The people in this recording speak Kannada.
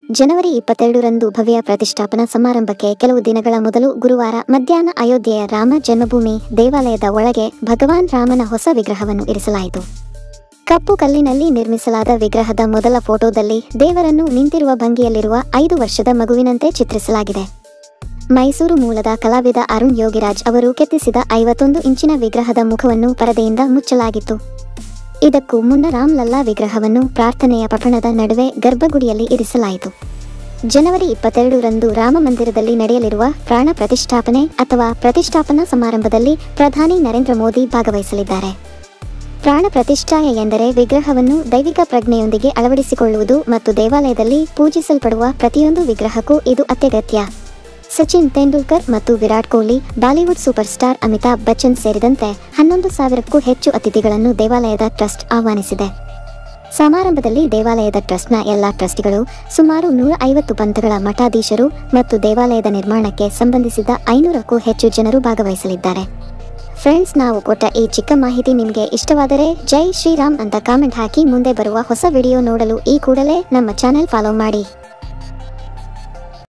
ಜನವರಿ ಇಪ್ಪತ್ತೆರಡರಂದು ಭವ್ಯ ಪ್ರತಿಷ್ಠಾಪನಾ ಸಮಾರಂಭಕ್ಕೆ ಕೆಲವು ದಿನಗಳ ಮೊದಲು ಗುರುವಾರ ಮಧ್ಯಾಹ್ನ ಅಯೋಧ್ಯೆಯ ರಾಮ ಜನ್ಮಭೂಮಿ ದೇವಾಲಯದ ಒಳಗೆ ಭಗವಾನ್ ರಾಮನ ಹೊಸ ವಿಗ್ರಹವನ್ನು ಇರಿಸಲಾಯಿತು ಕಪ್ಪು ಕಲ್ಲಿನಲ್ಲಿ ನಿರ್ಮಿಸಲಾದ ವಿಗ್ರಹದ ಮೊದಲ ಫೋಟೋದಲ್ಲಿ ದೇವರನ್ನು ನಿಂತಿರುವ ಭಂಗಿಯಲ್ಲಿರುವ ಐದು ವರ್ಷದ ಮಗುವಿನಂತೆ ಚಿತ್ರಿಸಲಾಗಿದೆ ಮೈಸೂರು ಮೂಲದ ಕಲಾವಿದ ಅರುಣ್ ಯೋಗಿರಾಜ್ ಅವರು ಕೆತ್ತಿಸಿದ ಐವತ್ತೊಂದು ಇಂಚಿನ ವಿಗ್ರಹದ ಮುಖವನ್ನು ಪರದೆಯಿಂದ ಮುಚ್ಚಲಾಗಿತ್ತು ಇದಕ್ಕೂ ಮುನ್ನ ರಾಮ್ಲಲ್ಲಾ ವಿಗ್ರಹವನ್ನು ಪ್ರಾರ್ಥನೆಯ ಪಠಣದ ನಡುವೆ ಗರ್ಭಗುಡಿಯಲ್ಲಿ ಇರಿಸಲಾಯಿತು ಜನವರಿ ಇಪ್ಪತ್ತೆರಡರಂದು ರಾಮ ಮಂದಿರದಲ್ಲಿ ನಡೆಯಲಿರುವ ಪ್ರಾಣ ಪ್ರತಿಷ್ಠಾಪನೆ ಅಥವಾ ಪ್ರತಿಷ್ಠಾಪನಾ ಸಮಾರಂಭದಲ್ಲಿ ಪ್ರಧಾನಿ ನರೇಂದ್ರ ಮೋದಿ ಭಾಗವಹಿಸಲಿದ್ದಾರೆ ಪ್ರಾಣ ಪ್ರತಿಷ್ಠಾಯ ಎಂದರೆ ವಿಗ್ರಹವನ್ನು ದೈವಿಕ ಪ್ರಜ್ಞೆಯೊಂದಿಗೆ ಅಳವಡಿಸಿಕೊಳ್ಳುವುದು ಮತ್ತು ದೇವಾಲಯದಲ್ಲಿ ಪೂಜಿಸಲ್ಪಡುವ ಪ್ರತಿಯೊಂದು ವಿಗ್ರಹಕ್ಕೂ ಇದು ಅತ್ಯಗತ್ಯ ಸಚಿನ್ ತೆಂಡೂಲ್ಕರ್ ಮತ್ತು ವಿರಾಟ್ ಕೊಹ್ಲಿ ಬಾಲಿವುಡ್ ಸೂಪರ್ ಸ್ಟಾರ್ ಅಮಿತಾಬ್ ಬಚ್ಚನ್ ಸೇರಿದಂತೆ ಹನ್ನೊಂದು ಸಾವಿರಕ್ಕೂ ಹೆಚ್ಚು ಅತಿಥಿಗಳನ್ನು ದೇವಾಲಯದ ಟ್ರಸ್ಟ್ ಆಹ್ವಾನಿಸಿದೆ ಸಮಾರಂಭದಲ್ಲಿ ದೇವಾಲಯದ ಟ್ರಸ್ಟ್ನ ಎಲ್ಲಾ ಟ್ರಸ್ಟಿಗಳು ಸುಮಾರು ನೂರ ಐವತ್ತು ಪಂಥಗಳ ಮಠಾಧೀಶರು ಮತ್ತು ದೇವಾಲಯದ ನಿರ್ಮಾಣಕ್ಕೆ ಸಂಬಂಧಿಸಿದ ಐನೂರಕ್ಕೂ ಹೆಚ್ಚು ಜನರು ಭಾಗವಹಿಸಲಿದ್ದಾರೆ ಫ್ರೆಂಡ್ಸ್ ನಾವು ಕೊಟ್ಟ ಈ ಚಿಕ್ಕ ಮಾಹಿತಿ ನಿಮಗೆ ಇಷ್ಟವಾದರೆ ಜೈ ಶ್ರೀರಾಮ್ ಅಂತ ಕಾಮೆಂಟ್ ಹಾಕಿ ಮುಂದೆ ಬರುವ ಹೊಸ ವಿಡಿಯೋ ನೋಡಲು ಈ ಕೂಡಲೇ ನಮ್ಮ ಚಾನೆಲ್ ಫಾಲೋ ಮಾಡಿ